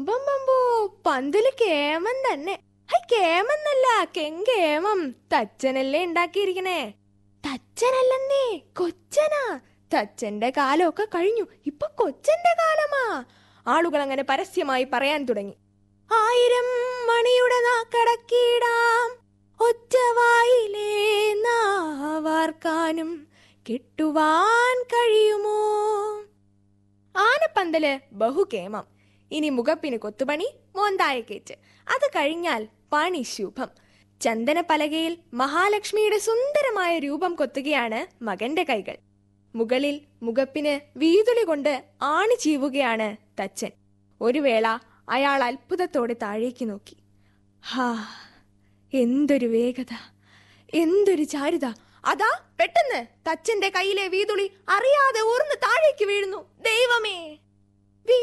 അമ്പം പമ്പോ പന്തല് കേമൻ തന്നെ ഹൈ കേമെന്നല്ല കെങ്കേമം തച്ചനല്ലേ ഉണ്ടാക്കിയിരിക്കണേ തച്ചനല്ലെന്നേ കൊച്ചനാ തച്ചന്റെ കാലമൊക്കെ കഴിഞ്ഞു ഇപ്പൊ കൊച്ചന്റെ കാലമാ ആളുകൾ അങ്ങനെ പരസ്യമായി പറയാൻ തുടങ്ങി ആയിരം മണിയുടെ നാക്കടക്കിടാം ഒറ്റവായിലേ നാവാർക്കാനും കിട്ടുവാൻ കഴിയുമോ ആനപ്പന്തല് ബഹുകേമം ഇനി മുഖപ്പിന് കൊത്തുപണി മോന്തായക്കേറ്റ് അത് കഴിഞ്ഞാൽ പണി ശുഭം ചന്ദന പലകയിൽ മഹാലക്ഷ്മിയുടെ സുന്ദരമായ രൂപം കൊത്തുകയാണ് മകന്റെ കൈകൾ മുകളിൽ മുഖപ്പിന് വീതുളി കൊണ്ട് ആണി ചീവുകയാണ് തച്ചൻ ഒരു വേള അയാൾ അത്ഭുതത്തോടെ താഴേക്ക് നോക്കി ഹാ എന്തൊരു വേഗത എന്തൊരു ചാരുത അതാ പെട്ടെന്ന് തച്ചന്റെ കയ്യിലെ വീതുളി അറിയാതെ ഊർന്ന് താഴേക്ക് വീഴുന്നു ദൈവമേ